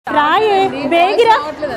రాయే బేగిరా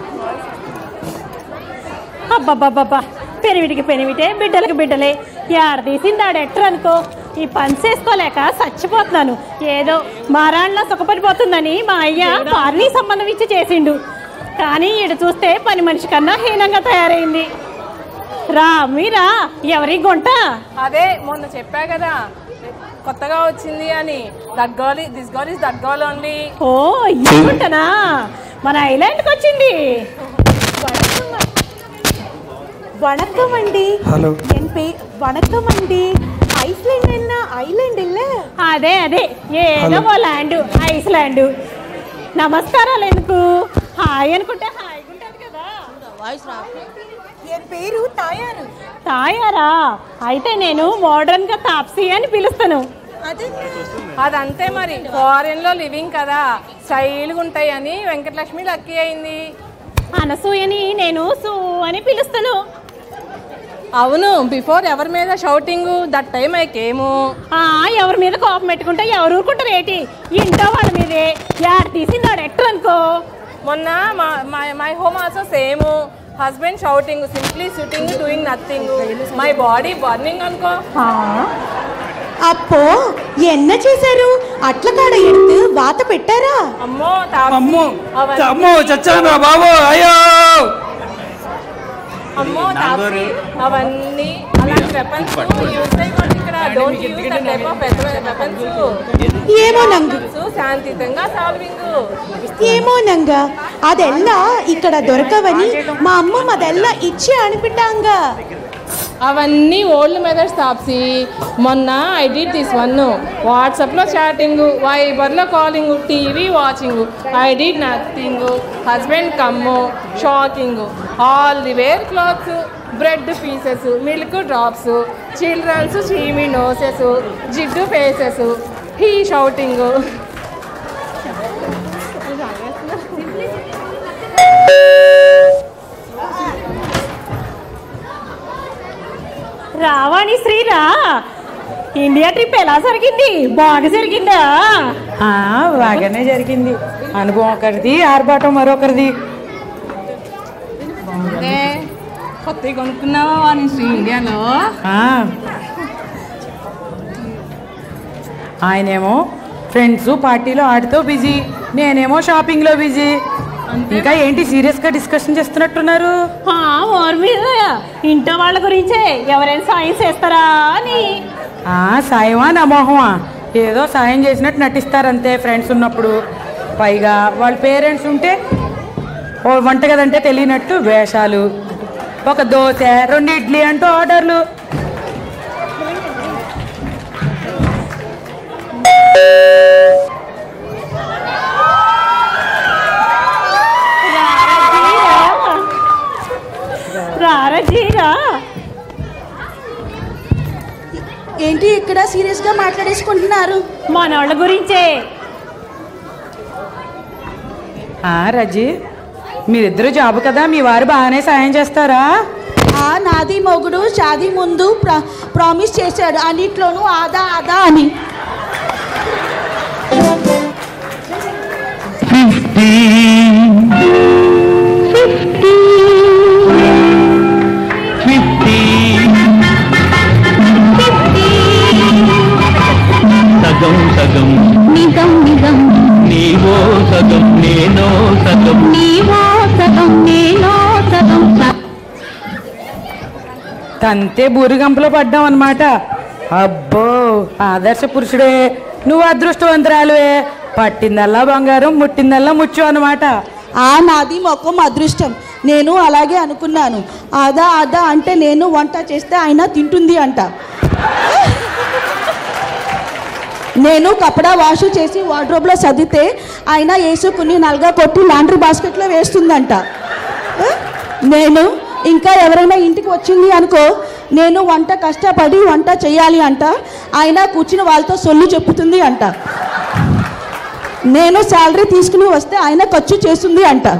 అబ్బబ్బబ్బబ్బా పెనివిటికి పెనివిటే బిడ్డలకి బిడ్డలే ఏడ తీసింది ఆడ ఎట్టర్ అనుకో ఈ పని చేసుకోలేక చచ్చిపోతున్నాను ఏదో మారాళ్ళ సుఖపడిపోతుందని మా అయ్య పార్నీ సంబంధం ఇచ్చి చేసిండు కానీ ఈడ చూస్తే పని మనిషి కన్నా హీనంగా తయారైంది రా మీరా ఎవరి గుంట అదే మొన్న చెప్పా కదా కొత్తగా వచ్చింది అని that girl this girl is that girl only ఓ ఈ గుంటనా మన ఐలాండ్కి వచ్చింది வணக்கம் அண்டி హలో என் பேர் வணக்கம் அண்டி ஐஸ்லாண்ட் என்ன ஐலாண்ட் இல்ல అదే అదే ఏదో ఓ ల్యాండ్ ఐస్లాండ్ నమస్కారాలు ఎందుకు హాయ్ అనుకుంటే హాయిగా ఉంటుంది కదా என் பேரு தாயாரு తాయారా అయితే నేను మోడర్న్ గా తాప్సీ అని పిలుస్తాను అదంతే మరి ఫారెన్ లో లివింగ్ కదా స్టైల్గా ఉంటాయి అని వెంకటలక్ష్మి లక్కీ అయింది అనసూయని నేను సు అని పిలుస్తాను అవును బిఫోర్ ఎవరి మీద shouting that time I came ఆ ఎవరి మీద కోపం పెట్టుకుంటే ఎవరు ఊరుకుంటారు ఏంటి ఇంట్లో వాళ్ళ మీదే యాడ్ తీసింది ఆడ ఎట్టర్ అనుకో మొన్న my home also same husband shouting simply sitting doing nothing my body burning అనుకో அப்போ என்ன చేశారు అట్ల కాడ ఎడుతూ వాత పెట్టారా అమ్మో తాప్సీ, అమ్మో అవన్నీ- అమ్మో చచ్చాను బాబు అయ్యో అమ్మో తాప్సీ, అవన్నీ అలాంటి వెపన్స్ యూస్ చేయకూడదు ఇక్కడ don't use that type of weapons ఏమో నంగ శాంతియుతంగా సాల్వింగ్ ఏమో నంగ ಅದೆಲ್ಲ ఇక్కడ దొరకవని మా అమ్మమ్మ ಅದೆಲ್ಲ ఇచ్చి అనిపిట్టాంగ అవన్నీ ఓల్డ్ మెథడ్స్ తాప్సి మొన్న ఐ డిడ్ దిస్ వన్ వాట్సాప్లో చాటింగ్ వైబర్లో calling TV watching I did nothing husband come shocking all the wear clothes bread pieces milk drops childrens చీమి నోసెస్ జిడ్డు ఫేసెస్ హీ షౌటింగ్ రావాణి శ్రీరా ఇండియా ట్రిప్ ఎలా జరిగింది బాగా జరిగిందా ఆ, బాగానే జరిగింది అనుభవం ఒకరిది ఆర్భాటం మరొకరిది కొత్తగా కొనుక్కున్నావా వాణి శ్రీ ఇండియాలో ఆ. ఆయనేమో ఫ్రెండ్స్ పార్టీలో ఆడితో బిజీ నేనేమో షాపింగ్లో బిజీ ఇంకా ఏంటి సీరియస్గా డిస్కషన్ చేస్తున్నట్టున్నారు ఆ, ఓరి మీద ఇంట్లో వాళ్ళ గురించే ఎవరైనా సాయం చేస్తారా అని ఆ, సాయమా నా మోహమా ఏదో సాయం చేసినట్టు నటిస్తారంతే ఫ్రెండ్స్ ఉన్నప్పుడు పైగా వాళ్ళ పేరెంట్స్ ఉంటే ఓ వంటగదంటే తెలియనట్టు వేషాలు ఒక దోశ రెండు ఇడ్లీ అంటూ ఆర్డర్లు రారా జీరా ఏంటి ఇక్కడ సీరియస్ గా మాట్లాడేసుకుంటున్నారు మనోళ్ళ గురించే ఆ, రజీ మీరిద్దరు జాబ్ కదా మీ వారు బాగానే సాయం చేస్తారా ఆ నాది మొగుడు షాదీ ముందు ప్రా ప్రామిస్ చేశాడు అన్నిట్లోనూ ఆదా ఆదా అని సగం సగం నిజం నిజం నీవో సగం నేనో సగం నీవో సగం నేనో సగం తంతే బూరిగంపలో పడ్డాం అనమాట అబ్బో ఆదర్శ పురుషుడే నువ్వు అదృష్టవంతురాలువే పట్టిందల్లా బంగారం ముట్టిందల్లా ముచ్చు అనమాట ఆ నాది మొక్కం అదృష్టం నేను అలాగే అనుకున్నాను ఆదా ఆదా అంటే నేను వంట చేస్తే ఆయన తింటుంది అంట నేను కపడా వాష్ చేసి వార్డ్రోబ్లో సర్దితే ఆయన వేసుకుని నల్గా కొట్టి లాండ్రీ బాస్కెట్లో వేస్తుందంట ఆ? నేను ఇంకా ఎవరైనా ఇంటికి వచ్చింది అనుకో నేను వంట కష్టపడి వంట చేయాలి అంట ఆయన కూర్చుని వాళ్ళతో సొల్లు చెప్పుతుంది అంట నేను శాలరీ తీసుకుని వస్తే ఆయన ఖర్చు చేస్తుంది అంట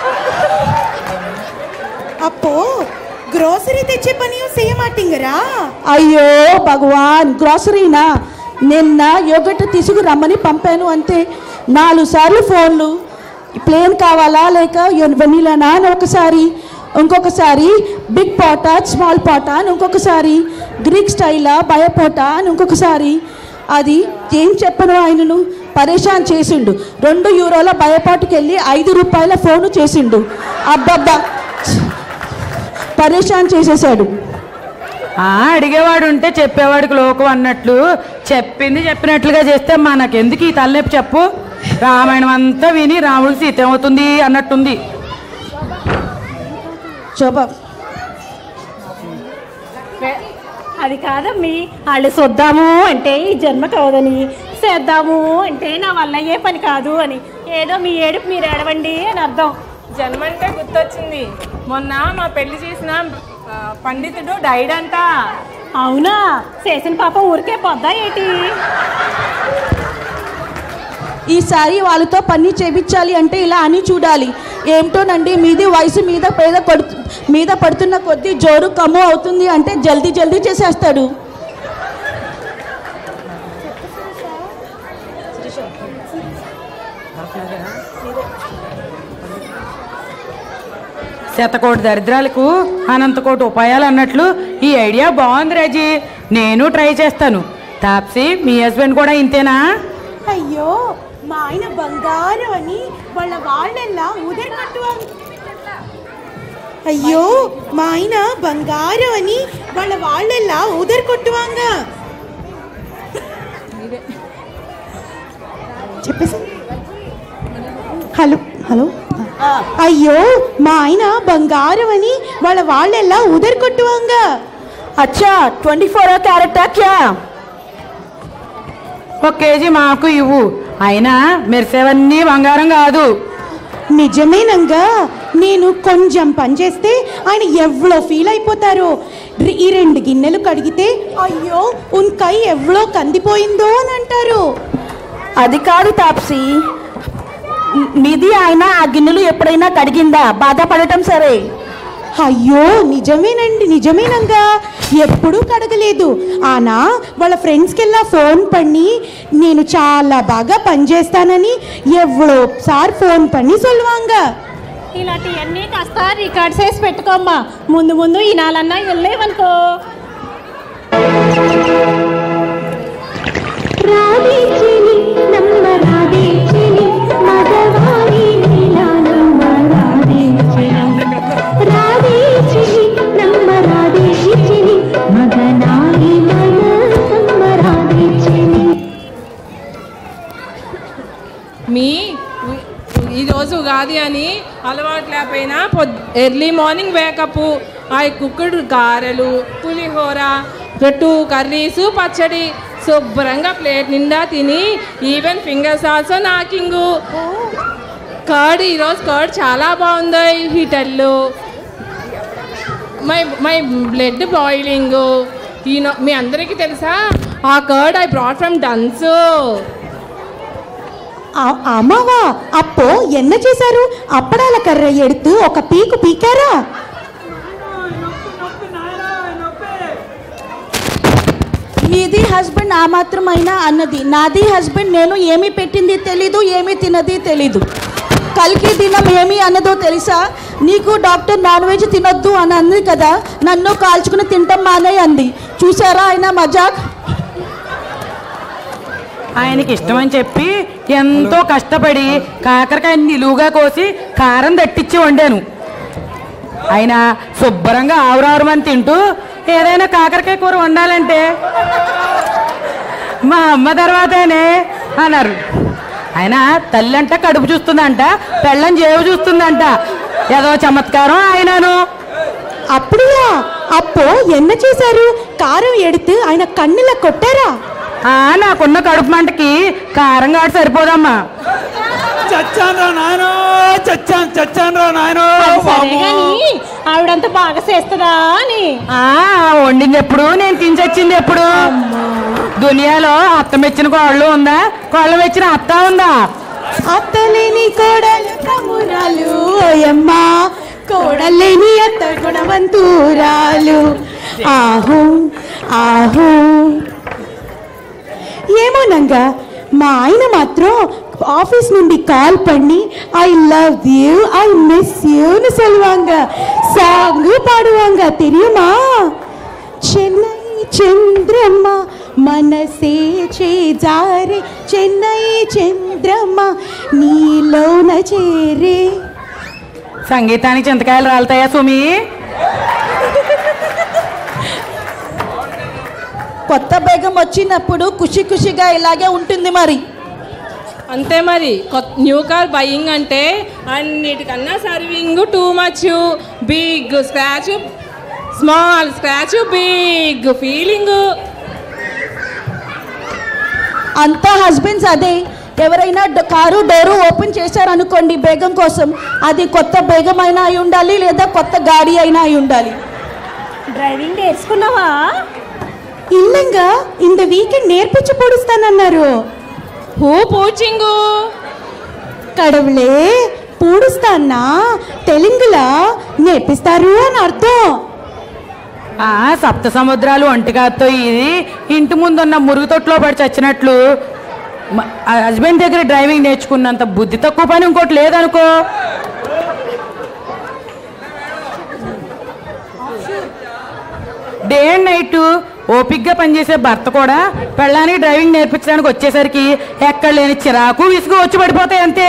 அப்போ గ్రోసరీ తెచ్చే పని செய்ய மாட்டீங்கரா అయ్యో భగవాన్ గ్రాసరీనా నిన్న యోగట్ తీసుకురమ్మని పంపాను అంతే నాలుగు సార్లు ఫోన్లు ప్లేన్ కావాలా లేక వెనీలానా అని ఒకసారి ఇంకొకసారి బిగ్ పాటా స్మాల్ పాటా అని ఇంకొకసారి గ్రీక్ స్టైలా బయోపోటా అని ఇంకొకసారి అది ఏం చెప్పను ఆయనను పరేషాన్ చేసిండు రెండు యూరోల బయోపాటుకి వెళ్ళి ఐదు రూపాయల ఫోను చేసిండు అబ్బబ్బా పరేషాన్ చేసేసాడు ఆ, అడిగేవాడు ఉంటే చెప్పేవాడికి లోకం అన్నట్లు చెప్పింది చెప్పినట్లుగా చేస్తే మనకెందుకు ఈ తలనొప్పి చెప్పు రామాయణం అంతా విని రాముడికి సీత ఏమవుతుంది అన్నట్టుంది శోభ అది కాదమ్మి వాళ్ళు చూద్దాము అంటే ఈ జన్మ కావదని చేద్దాము అంటే నా వల్ల అయ్యే పని కాదు అని ఏదో మీ ఏడుపు మీరు ఏడవండి అని అర్థం జన్మ అంటే గుర్తొచ్చింది మొన్న మా పెళ్లి చేసిన ఆ, పండితుడు డైడ్ అంట అవునా చేసిన పాపం ఊరికే పొద్దా ఏంటి ఈసారి వాళ్ళతో పని చేపించాలి అంటే ఇలా అని చూడాలి ఏమిటోనండి మీది వయసు మీద పేద పడుతు మీద పడుతున్న కొద్దీ జోరు కమ్ము అవుతుంది అంటే జల్దీ జల్దీ చేసేస్తాడు శతకోటి దరిద్రాలకు అనంతకోటి ఉపాయాలు అన్నట్లు ఈ ఐడియా బాగుంది రాజీ నేను ట్రై చేస్తాను తాప్సీ మీ హస్బెండ్ కూడా ఇంతేనా అయ్యో మా ఆయన బంగారం అని వాళ్ళ వాళ్ళెల్లా ఉదర్ కట్టువా అయ్యో మా ఆయన బంగారం అని వాళ్ళ వాళ్ళెల్లా ఉదర్ కొట్టువాంగ చెప్పేసి హలో హలో అయ్యో మా ఆయన బంగారం అని వాళ్ళ వాళ్ళెల్లా ఉదర్ కొట్టువాంగ అచ్చా ట్వంటీ ఫోర్ క్యారెక్టా క్యా ఒక కేజీ మాకు ఇవ్వు అయినా మెరిసేవన్నీ బంగారం కాదు నిజమేనంగా నేను కొంచెం పని చేస్తే ఆయన ఎవ్వలో ఫీల్ అయిపోతారో రి- ఈ రెండు గిన్నెలు కడిగితే అయ్యో ఉన్కై ఎవ్వలో కందిపోయిందో అని అంటారు అది కాదు తాప్సీ మీది ఆయన ఆ గిన్నెలు ఎప్పుడైనా కడిగిందా బాధపడటం సరే అయ్యో నిజమేనండి నిజమేనంగా ఎప్పుడూ కడగలేదు ఆనా వాళ్ళ ఫ్రెండ్స్కెల్లా ఫోన్ పని నేను చాలా బాగా పనిచేస్తానని ఎవ్వడో సార్ ఫోన్ పని సొల్వాంగా ఇలాంటివన్నీ కాస్త రికార్డ్ చేసి పెట్టుకోమ్మా ముందు ముందు ఈ నాలన్నా వెళ్ళేవనుకో రాధేచిని నమ్మ రాధేచిని మగవాణి నీలా నమ్మ రాధేచిని రాధేచిని నమ్మ రాధేచిని మగనాయి మనసమ్మ రాధేచిని మీ ఈరోజు ఉగాది అని అలవాటు లేకపోయినా పొద్ ఎర్లీ మార్నింగ్ వేకప్ ఆ కుక్కుడు గారెలు పులిహోర టూ కర్రీసు పచ్చడి శుభ్రంగా ప్లేట్ నిండా తిని ఈవెన్ ఫింగర్స్ ఆల్సో నాకింగు కర్డ్ ఈరోజు కర్డ్ చాలా బాగుంది హీటర్లు మై మై బ్లడ్ బాయిలింగ్ ఈయన మీ అందరికీ తెలుసా ఆ కర్డ్ ఐ బ్రాట్ ఫ్రమ్ డన్సు ఆ- అమ్మావా అప్పో ఎన్న చేశారు అప్పడాల కర్ర ఎడుతూ ఒక పీకు పీకారా మీది హస్బెండ్ ఆ మాత్రమైనా అన్నది నాది హస్బెండ్ నేను ఏమి పెట్టింది తెలీదు ఏమి తినది తెలీదు కలికి దినం ఏమి అన్నదో తెలుసా నీకు డాక్టర్ నాన్ వెజ్ తినొద్దు అని అంది కదా నన్ను కాల్చుకుని తింటాం మానే అంది చూసారా ఆయన మజాక్ ఆయనకి ఇష్టమని చెప్పి ఎంతో కష్టపడి కాకరకాయ నిలువుగా కోసి కారం దట్టించి వండాను ఆయన శుభ్రంగా ఆవురావురమని తింటూ ఏదైనా కాకరకాయ కూర వండాలంటే మా అమ్మ తర్వాతనే అన్నారు ఆయన తల్లి అంట కడుపు చూస్తుందంట పెళ్ళం జేబు చూస్తుందంట ఏదో చమత్కారం ఆయనను అప్పుడియా అప్పో ఎన్న చేశారు కారం ఎడుతూ ఆయన కన్నుల కొట్టారా ఆ, నాకున్న కడుపు మంటకి కారం కాడు సరిపోదమ్మా చచ్చాను రా నాయనో చచ్చాను చచ్చాను రా నాయనో అది సరే గాని ఆవిడంత బాగా చేస్తుందా అని ఆ వండింది ఎప్పుడు నేను తినచొచ్చింది ఎప్పుడు దునియాలో అత్త మెచ్చిన కోళ్ళు ఉందా కోళ్ళ మెచ్చిన అత్త ఉందా అత్తలేని కోడలు తమ్మురాలు ఓయమ్మా కోడలేని అత్త గుణవంతురాలు ఆహు ఆహు ఏమోనంగా మా ఆయన మాత్రం ஆஃபீஸ் నుండి கால் பண்ணி I love you I miss யூன்னு சொல்லுவாங்க சாங்கு பாடுவாங்க தெரியுமா చెన్నై చంద్రమ్మ మనసే చేజారే చెన్నై చంద్రమ్మ నీలోన చేరే సంగీతానికి చింతకాయలు రాలుతాయా సుమి కొత్త బేగం వచ్చినప్పుడు ఖుషి ఖుషిగా ఇలాగే ఉంటుంది మరి అంతే మరి కొత్త న్యూ కార్ బయింగ్ అంటే అన్నిటికన్నా serving too much big scratch small scratch big feeling అంతా హస్బెండ్స్ అదే ఎవరైనా డ- కారు డోరు ఓపెన్ చేశారనుకోండి బేగం కోసం అది కొత్త బేగం అయినా అయి ఉండాలి లేదా కొత్త గాడి అయినా అయి ఉండాలి డ్రైవింగ్ నేర్చుకున్నావా ఇల్లంగ ఇంత వీకెండ్ నేర్పించి పొడుస్తానన్నారు హూ పూచింగు కడవలే పూడుస్తానా తెలుగులా నేర్పిస్తారు అని అర్థం ఆ సప్త సముద్రాలు ఒంటికాతో ఇది ఇంటి ముందున్న మురుగు తొట్టులో పడి చచ్చినట్లు మ- ఆ హస్బెండ్ దగ్గర డ్రైవింగ్ నేర్చుకున్నంత బుద్ధి తక్కువ పని ఇంకోటి లేదనుకో డే అండ్ నైట్ ఓపిక్గా పనిచేసే భర్త కూడా పెళ్ళానికి డ్రైవింగ్ నేర్పించడానికి వచ్చేసరికి ఎక్కడ లేని చిరాకు విసుగు వచ్చి పడిపోతాయి అంతే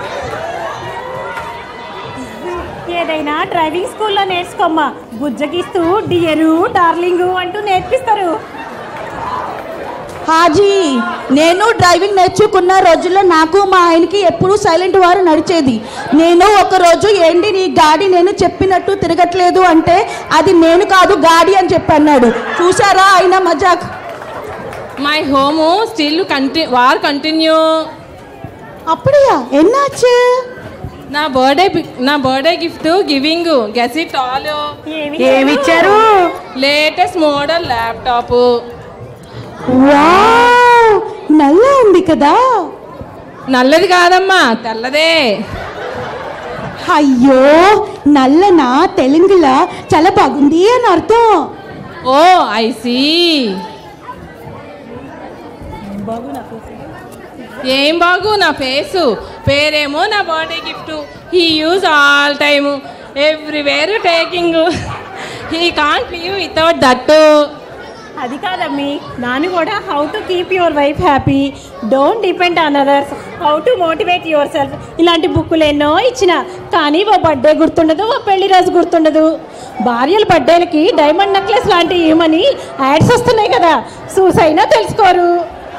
ఏదైనా డ్రైవింగ్ స్కూల్లో నేర్చుకోమ్మా బుజ్జగిస్తూ డియరు డార్లింగు అంటూ నేర్పిస్తారు హాజీ నేను డ్రైవింగ్ నేర్చుకున్న రోజుల్లో నాకు మా ఆయనకి ఎప్పుడూ సైలెంట్ వారు నడిచేది నేను ఒక రోజు ఏంటి నీ గాడి నేను చెప్పినట్టు తిరగట్లేదు అంటే అది నేను కాదు గాడి అని చెప్పన్నాడు చూసారా ఆయన మజాక్ మై హోమ్ స్టిల్ కంటి వార్ కంటిన్యూ அப்படியா என்னாச்சு నా బర్త్డే నా birthday gift giving guess it all ఏమిచ్చారు లేటెస్ట్ మోడల్ ల్యాప్టాప్ వావ్ నల్లా ఉంది కదా నల్లది కాదమ్మా తెల్లదే అయ్యో నల్లనా తెలుగులా చాలా బాగుంది అని అర్థం ఓ ఐ సీ ఏం బాగు నా ఫేసు పేరేమో నా birthday gift he use all time everywhere taking he can't leave without that అది కాదమ్మి నాను కూడా how to keep your wife happy don't depend on others how to motivate yourself ఇలాంటి బుక్కులు ఎన్నో ఇచ్చిన కానీ ఓ బర్త్డే గుర్తుండదు ఓ పెళ్లి రోజు గుర్తుండదు భార్యల బర్త్డేలకి డైమండ్ నెక్లెస్ లాంటివి ఇవ్వమని యాడ్స్ వస్తున్నాయి కదా చూసైనా తెలుసుకోరు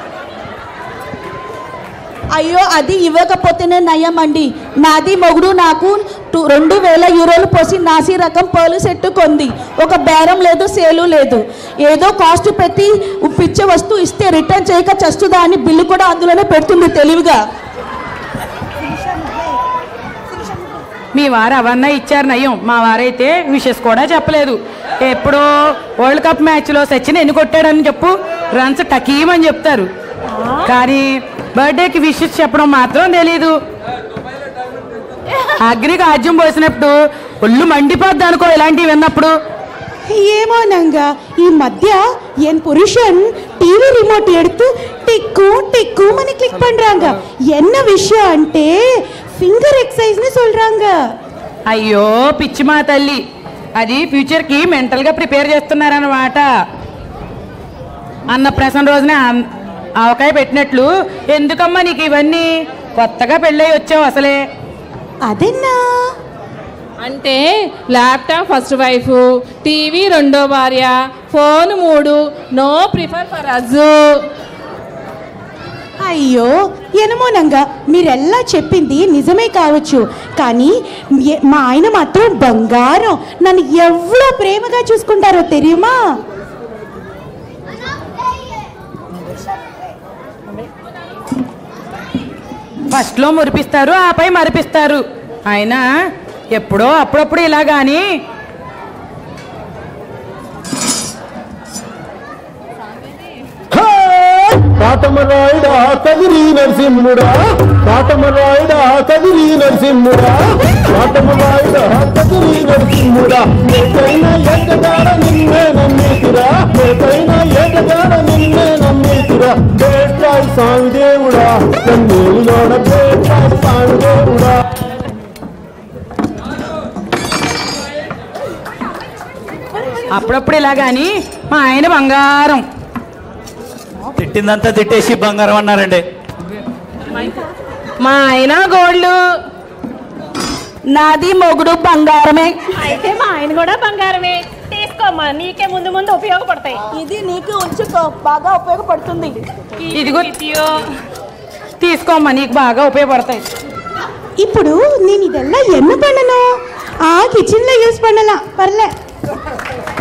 అయ్యో అది ఇవ్వకపోతేనే నయం అండి నాది మొగుడు నాకు టు- రెండు వేల యూరోలు పోసి నాసి రకం పర్లు సెట్ కొంది ఒక బేరం లేదు సేలు లేదు ఏదో కాస్ట్ పెట్టి పిచ్చే వస్తువు ఇస్తే రిటర్న్ చేయక చస్తుందా అని బిల్లు కూడా అందులోనే పెడుతుంది తెలివిగా మీ వారు అవన్నా ఇచ్చారు నయ్యం మా వారైతే విషెస్ కూడా చెప్పలేదు ఎప్పుడో వరల్డ్ కప్ మ్యాచ్లో సచిన్ ఎన్ని కొట్టాడని చెప్పు రన్స్ టకీమని చెప్తారు కానీ బర్త్డేకి విషెస్ చెప్పడం మాత్రం తెలీదు అగ్నికి ఆజ్యం పోసినప్పుడు ఒళ్ళు మండిపోద్ది అనుకో ఇలాంటివి విన్నప్పుడు ஏமோனாங்க ఈ మధ్య என் புருஷன் டிவி ரிமோட் எடுத்து டிக்கு டிக்குன்னு கிளிக் பண்றாங்க என்ன விஷயம் అంటే ఫింగర్ ఎక్సర్సైజ్ ని சொல்றாங்க అయ్యో పిచ్చి మా తల్లి అది ఫ్యూచర్కి మెంటల్గా ప్రిపేర్ చేస్తున్నారన్నమాట అన్న ప్రసన్న రోజునే ఆమ్- ఆవకాయ పెట్టినట్లు ఎందుకమ్మా నీకు ఇవన్నీ కొత్తగా పెళ్ళయి వచ్చావు అసలే అదెన్నా అంటే ల్యాప్టాప్ ఫస్ట్ వైఫ్ టీవీ రెండో భార్య ఫోన్ మూడు నో ప్రిఫర్ ఫర్ అజు అయ్యో ఏమోనంగా మీరెల్లా చెప్పింది నిజమే కావచ్చు కానీ ఏ- మా ఆయన మాత్రం బంగారం నన్ను ఎవ్వరో ప్రేమగా చూసుకుంటారో తెలియమా ఫస్ట్లో మురిపిస్తారు ఆపై మరిపిస్తారు అయినా ఎప్పుడో అప్పుడప్పుడు ఇలా కానీ కాటమరాయుడా కదిరి నరసింహుడా కాటమరాయుడా కదిరి నరసింహుడా కాటమరాయుడా కదిరి నరసింహుడా ఏకైనా ఏకగాడ నిన్నే నమ్మేదిరా ఏకైనా ఏకగాడ నిన్నే నమ్మేదిరా రైతురా బేట్రాయి స్వామి దేవుడా కన్నేలులోన బేట్రాయి స్వామి దేవుడా అప్పుడప్పుడు ఇలా కానీ మా ఆయన బంగారం తిట్టిందంతా తిట్టేసి బంగారం అన్నారండి మా ఆయన గోల్డ్ నాది మొగుడు బంగారమే అయితే మా ఆయన కూడా బంగారమే తీసుకోమ్మా నీకే ముందు ముందు ఉపయోగపడతాయి ఇది నీకు ఉంచుకో బాగా ఉపయోగపడుతుంది ఇదిగో తీసుకోమ్మా నీకు బాగా ఉపయోగపడతాయి ఇప్పుడు నేను ఇదెல்லாம் என்ன பண்ணணும் ஆ கிச்சன்ல யூஸ் பண்ணலாம் பரல